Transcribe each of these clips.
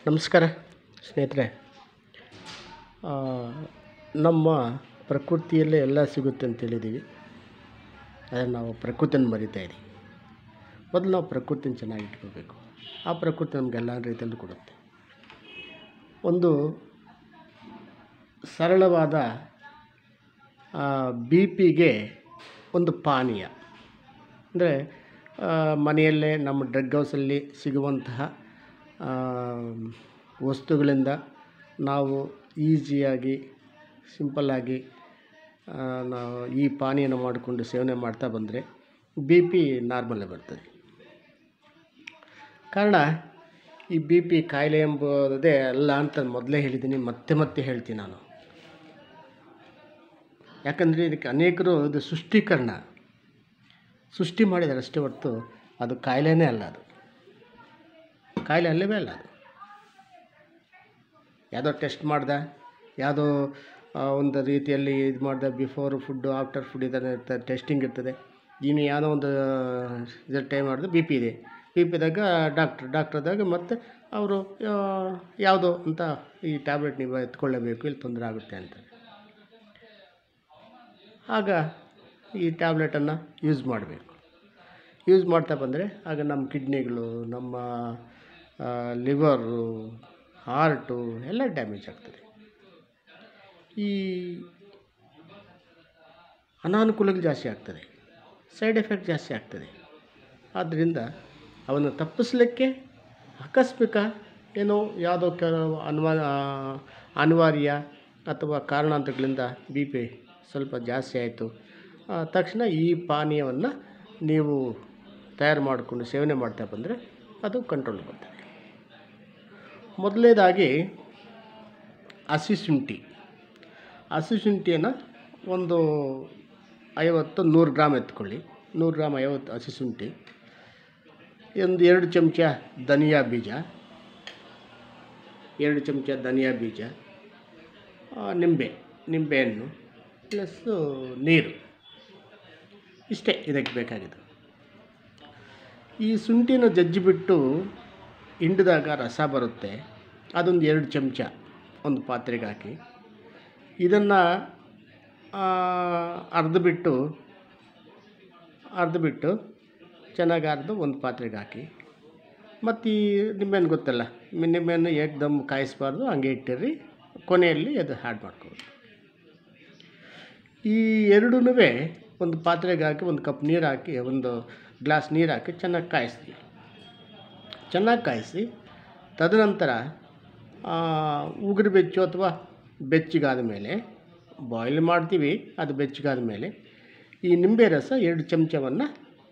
ನಮಸ್ಕಾರ ಸ್ನೇಹಿತರೆ ಆ, ನಮ್ಮ ಪ್ರಕೃತಿಯಲ್ಲೇ ಎಲ್ಲ ಸಿಗುತ್ತೆ ಅಂತ ಹೇಳಿದ್ದೀವಿ ಆದರೆ ನಾವು ಪ್ರಕೃತಿಯನ್ನು ಮರಿತಾ ಇದ್ದೀವಿ ಮೊದಲು ನಾವು ಪ್ರಕೃತಿನ ಚೆನ್ನಾಗಿ ಇಟ್ಕೋಬೇಕು ಆ ಪ್ರಕೃತಿ ನಮಗೆಲ್ಲ ರೀತಿಯಲ್ಲೂ ಕೊಡುತ್ತೆ ಒಂದು ಸರಳವಾದ ಬಿ ಪಿಗೆ ಒಂದು ಪಾನೀಯ ಅಂದರೆ ಮನೆಯಲ್ಲೇ ನಮ್ಮ ಡ್ರಗ್ ಹೌಸಲ್ಲಿ ಸಿಗುವಂತಹ ಆ, ವಸ್ತುಗಳಿಂದ ನಾವು ಈಸಿಯಾಗಿ ಸಿಂಪಲ್ಲಾಗಿ ಆ, ನಾವು ಈ ಪಾನೀಯನ ಮಾಡಿಕೊಂಡು ಸೇವನೆ ಮಾಡ್ತಾ ಬಂದರೆ ಬಿ ಪಿ ನಾರ್ಮಲ್ಲೇ ಬರ್ತದೆ ಕಾರಣ ಈ ಬಿ ಪಿ ಕಾಯಿಲೆ ಎಂಬುದೇ ಅಲ್ಲ ಅಂತ ಮೊದಲೇ ಹೇಳಿದ್ದೀನಿ ಮತ್ತೆ ಮತ್ತೆ ಹೇಳ್ತೀನಿ ನಾನು ಯಾಕಂದರೆ ಇದಕ್ಕೆ ಅನೇಕರು ಇದು ಸೃಷ್ಟೀಕರಣ ಸೃಷ್ಟಿ ಮಾಡಿದ್ದಾರೆ ಅಷ್ಟೇ ಹೊರತು ಅದು ಕಾಯಿಲೆನೇ ಅಲ್ಲ ಅದು ಕಾಯಿಲೆ ಅಲ್ಲವೇ ಅಲ್ಲ ಅದು ಯಾವುದೋ ಟೆಸ್ಟ್ ಮಾಡ್ದ ಯಾವುದೋ ಆ, ಒಂದು ರೀತಿಯಲ್ಲಿ ಇದು ಮಾಡ್ದೆ ಬಿಫೋರ್ ಫುಡ್ಡು ಆಫ್ಟರ್ ಫುಡ್ ಇದನ್ನು ಇರ್ತದೆ ಟೆಸ್ಟಿಂಗ್ ಇರ್ತದೆ ಇನ್ನು ಯಾವುದೋ ಒಂದು ಇದ್ರ ಟೈಮ್ ಮಾಡಿದ್ರೆ ಬಿ ಪಿ ಇದೆ ಬಿ ಪಿದಾಗ ಡಾಕ್ಟ್ರ್ ಡಾಕ್ಟ್ರದಾಗ ಮತ್ತೆ ಅವರು ಯಾವುದೋ ಅಂತ ಈ ಟ್ಯಾಬ್ಲೆಟ್ ನೀವು ಎತ್ಕೊಳ್ಳೇಬೇಕು ಇಲ್ಲಿ ತೊಂದರೆ ಆಗುತ್ತೆ ಅಂತ ಆಗ ಈ ಟ್ಯಾಬ್ಲೆಟನ್ನು ಯೂಸ್ ಮಾಡಬೇಕು ಯೂಸ್ ಮಾಡ್ತಾ ಬಂದರೆ ಆಗ ನಮ್ಮ ಕಿಡ್ನಿಗಳು ನಮ್ಮ ಲಿವರು ಹಾರ್ಟು ಎಲ್ಲ ಡ್ಯಾಮೇಜ್ ಆಗ್ತದೆ ಈ ಅನಾನುಕೂಲಗಳು ಜಾಸ್ತಿ ಆಗ್ತದೆ ಸೈಡ್ ಎಫೆಕ್ಟ್ ಜಾಸ್ತಿ ಆಗ್ತದೆ ಆದ್ದರಿಂದ ಅವನ್ನು ತಪ್ಪಿಸಲಿಕ್ಕೆ ಆಕಸ್ಮಿಕ ಏನೋ ಯಾವುದೋ ಕೆಲವು ಅನ್ವ ಅನಿವಾರ್ಯ ಅಥವಾ ಕಾರಣಾಂತರಗಳಿಂದ ಬಿ ಪಿ ಸ್ವಲ್ಪ ಜಾಸ್ತಿ ಆಯಿತು ತಕ್ಷಣ ಈ ಪಾನೀಯವನ್ನು ನೀವು ತಯಾರು ಮಾಡಿಕೊಂಡು ಸೇವನೆ ಮಾಡ್ತಾ ಬಂದರೆ ಅದು ಕಂಟ್ರೋಲ್ ಬರ್ತದೆ ಮೊದಲನೇದಾಗಿ ಹಸಿ ಶುಂಠಿ ಹಸಿ ಶುಂಠಿಯನ್ನು ಒಂದು ಐವತ್ತು ನೂರು ಗ್ರಾಮ್ ಎತ್ಕೊಳ್ಳಿ ನೂರು ಗ್ರಾಮ್ ಐವತ್ತು ಹಸಿ ಶುಂಠಿ ಒಂದು ಎರಡು ಚಮಚ ಧನಿಯಾ ಬೀಜ ಎರಡು ಚಮಚ ಧನಿಯಾ ಬೀಜ ಆ, ನಿಂಬೆ ನಿಂಬೆಹಣ್ಣು ಪ್ಲಸ್ಸು ನೀರು ಇಷ್ಟೇ ಇದಕ್ಕೆ ಬೇಕಾಗಿದ್ದು ಈ ಶುಂಠಿನ ಜಜ್ಜಿಬಿಟ್ಟು ಹಿಂಡಿದಾಗ ರಸ ಬರುತ್ತೆ ಅದೊಂದು ಎರಡು ಚಮಚ ಒಂದು ಪಾತ್ರೆಗೆ ಹಾಕಿ ಇದನ್ನು ಅರ್ಧಬಿಟ್ಟು ಅರ್ಧಬಿಟ್ಟು ಚೆನ್ನಾಗಿ ಅರ್ದು ಒಂದು ಪಾತ್ರೆಗೆ ಹಾಕಿ ಮತ್ತು ಈ ನಿಂಬೆಹಣ್ಣು ಗೊತ್ತಲ್ಲ ಮಿ- ನಿಂಬೆಹಣ್ಣು ಏಕ್ದಮ್ ಕಾಯಿಸ್ಬಾರ್ದು ಹಂಗೆ ಇಟ್ಟಿರಿ ಕೊನೆಯಲ್ಲಿ ಅದು ಹ್ಯಾಡ್ ಮಾಡ್ಕೋಬೇಕು ಈ ಎರಡೂ ಒಂದು ಪಾತ್ರೆಗೆ ಹಾಕಿ ಒಂದು ಕಪ್ ನೀರು ಹಾಕಿ ಒಂದು ಗ್ಲಾಸ್ ನೀರು ಹಾಕಿ ಚೆನ್ನಾಗಿ ಕಾಯಿಸ್ತೀವಿ ಚೆನ್ನಾಗಿ ಕಾಯಿಸಿ ತದನಂತರ ಆ, ಉಗುರು ಬೆಚ್ಚು ಅಥವಾ ಬೆಚ್ಚಗಾದ ಮೇಲೆ ಬಾಯ್ಲ್ ಮಾಡ್ತೀವಿ ಅದು ಬೆಚ್ಚಗಾದ ಮೇಲೆ ಈ ನಿಂಬೆ ರಸ ಎರಡು ಚಮಚವನ್ನು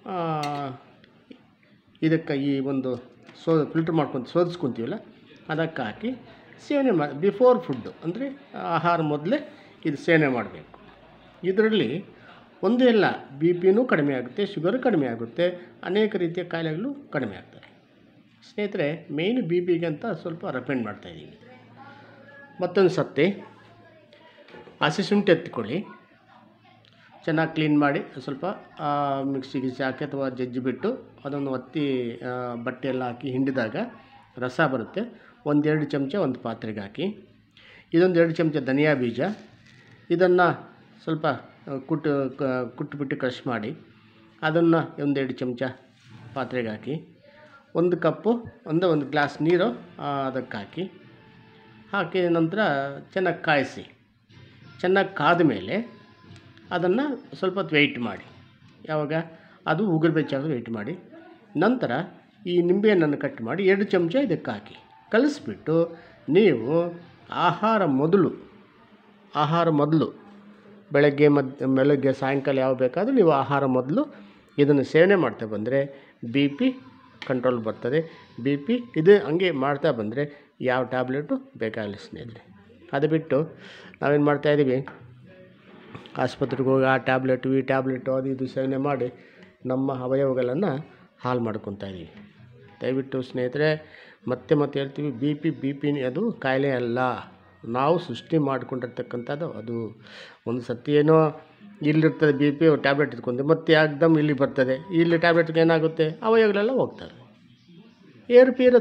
ಇದಕ್ಕೆ ಈ ಒಂದು ಸೋ ಫಿಲ್ಟ್ರ್ ಮಾಡ್ಕೊಂಡು ಸೋದಿಸ್ಕೊತೀವಲ್ಲ ಅದಕ್ಕೆ ಹಾಕಿ ಸೇವನೆ ಮಾಡಿ ಬಿಫೋರ್ ಫುಡ್ಡು ಅಂದರೆ ಆಹಾರ ಮೊದಲೇ ಇದು ಸೇವನೆ ಮಾಡಬೇಕು ಇದರಲ್ಲಿ ಒಂದೇ ಅಲ್ಲ ಬಿ ಪಿನೂ ಕಡಿಮೆ ಆಗುತ್ತೆ ಶುಗರು ಕಡಿಮೆ ಆಗುತ್ತೆ ಅನೇಕ ರೀತಿಯ ಕಾಯಿಲೆಗಳು ಕಡಿಮೆ ಆಗ್ತವೆ ಸ್ನೇಹಿತರೆ ಮೇಯ್ನ್ ಬಿ ಪಿಗೆ ಅಂತ ಸ್ವಲ್ಪ ರೆಕಮೆಂಡ್ ಮಾಡ್ತಾಯಿದ್ದೀವಿ ಮತ್ತೊಂದು ಸತಿ ಹಸಿ ಶುಂಠಿ ಎತ್ಕೊಳ್ಳಿ ಚೆನ್ನಾಗಿ ಕ್ಲೀನ್ ಮಾಡಿ ಸ್ವಲ್ಪ ಆ, ಮಿಕ್ಸಿ ಗಿಸಿ ಹಾಕಿ ಅಥವಾ ಜಜ್ಜಿ ಬಿಟ್ಟು ಅದನ್ನು ಒತ್ತಿ ಆ, ಬಟ್ಟೆ ಎಲ್ಲ ಹಾಕಿ ಹಿಂಡಿದಾಗ ರಸ ಬರುತ್ತೆ ಒಂದೆರಡು ಚಮಚ ಒಂದು ಪಾತ್ರೆಗೆ ಹಾಕಿ ಇದೊಂದು ಎರಡು ಚಮಚ ಧನಿಯಾ ಬೀಜ ಇದನ್ನು ಸ್ವಲ್ಪ ಆ, ಕುಟ್ಟು ಕ- ಕುಟ್ಬಿಟ್ಟು ಕ್ರಷ್ ಮಾಡಿ ಅದನ್ನು ಒಂದೆರಡು ಚಮಚ ಪಾತ್ರೆಗೆ ಹಾಕಿ ಒಂದು ಕಪ್ಪು ಒಂದು ಒಂದು ಗ್ಲಾಸ್ ನೀರು ಆ, ಅದಕ್ಕೆ ಹಾಕಿ ಹಾಕಿದ ನಂತರ ಚೆನ್ನಾಗಿ ಕಾಯಿಸಿ ಚೆನ್ನಾಗಿ ಕಾದ ಮೇಲೆ ಅದನ್ನು ಸ್ವಲ್ಪ ಹೊತ್ತು ವೆಯ್ಟ್ ಮಾಡಿ ಯಾವಾಗ ಅದು ಉಗುರು ಬೆಚ್ಚಾಗ ವೆಯ್ಟ್ ಮಾಡಿ ನಂತರ ಈ ನಿಂಬೆಹಣ್ಣನ್ನು ಕಟ್ ಮಾಡಿ ಎರಡು ಚಮಚ ಇದಕ್ಕೆ ಹಾಕಿ ಕಲಿಸ್ಬಿಟ್ಟು ನೀವು ಆಹಾರ ಮೊದಲು ಆಹಾರ ಮೊದಲು ಬೆಳಗ್ಗೆ ಮಧ್ಯ ಬೆಳಗ್ಗೆ ಸಾಯಂಕಾಲ ಯಾವ ಬೇಕಾದರೂ ನೀವು ಆಹಾರ ಮೊದಲು ಇದನ್ನು ಸೇವನೆ ಮಾಡ್ತಾ ಬಂದರೆ ಬಿ ಪಿ ಕಂಟ್ರೋಲ್ ಬರ್ತದೆ ಬಿ ಪಿ ಇದು ಹಂಗೆ ಮಾಡ್ತಾ ಬಂದರೆ ಯಾವ ಟ್ಯಾಬ್ಲೆಟು ಬೇಕಾಗಿಲ್ಲ ಸ್ನೇಹಿತರೆ ಅದು ಬಿಟ್ಟು ನಾವೇನು ಮಾಡ್ತಾಯಿದ್ದೀವಿ ಆಸ್ಪತ್ರೆಗೆ ಹೋಗಿ ಆ ಟ್ಯಾಬ್ಲೆಟು ಈ ಟ್ಯಾಬ್ಲೆಟು ಅದು ಇದು ಸೇವನೆ ಮಾಡಿ ನಮ್ಮ ಅವಯವಗಳನ್ನು ಹಾಳು ಮಾಡ್ಕೊತಾ ಇದ್ದೀವಿ ದಯವಿಟ್ಟು ಸ್ನೇಹಿತರೆ ಮತ್ತೆ ಮತ್ತೆ ಹೇಳ್ತೀವಿ ಬಿ ಪಿ ಬಿ ಪಿ ಅದು ಕಾಯಿಲೆ ಅಲ್ಲ ನಾವು ಸೃಷ್ಟಿ ಮಾಡ್ಕೊಂಡಿರ್ತಕ್ಕಂಥದ್ದು ಅದು ಒಂದು ಸತಿ ಏನೋ ಇಲ್ಲಿರ್ತದೆ ಬಿ ಪಿ ಟ್ಯಾಬ್ಲೆಟ್ ಇಟ್ಕೊಂಡು ಮತ್ತೆ ಯಾಕ್ದಮ್ ಇಲ್ಲಿ ಬರ್ತದೆ ಇಲ್ಲಿ ಟ್ಯಾಬ್ಲೆಟ್ಗೆ ಏನಾಗುತ್ತೆ ಅವಯವಗಳೆಲ್ಲ ಹೋಗ್ತವೆ ಏರುಪೇರದು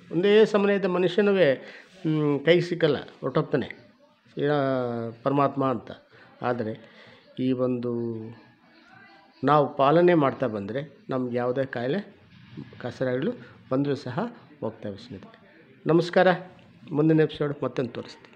ಒಂದೇ ಸಮಯದ ಮನುಷ್ಯನೂ ಕೈಗೆ ಸಿಕ್ಕಲ್ಲ ಹೊರಟೋಗ್ತಾನೆ ಶ್ರೀರಾ ಪರಮಾತ್ಮ ಅಂತ ಆದರೆ ಈ ಒಂದು ನಾವು ಪಾಲನೆ ಮಾಡ್ತಾ ಬಂದರೆ ನಮ್ಗೆ ಯಾವುದೇ ಕಾಯಿಲೆ ಕಸರಗಳು ಬಂದರೂ ಸಹ ಹೋಗ್ತವೆ ಸ್ನೇಹಿತರೆ ನಮಸ್ಕಾರ ಮುಂದಿನ ಎಪಿಸೋಡ್ ಮತ್ತೊಂದು ತೋರಿಸ್ತೀನಿ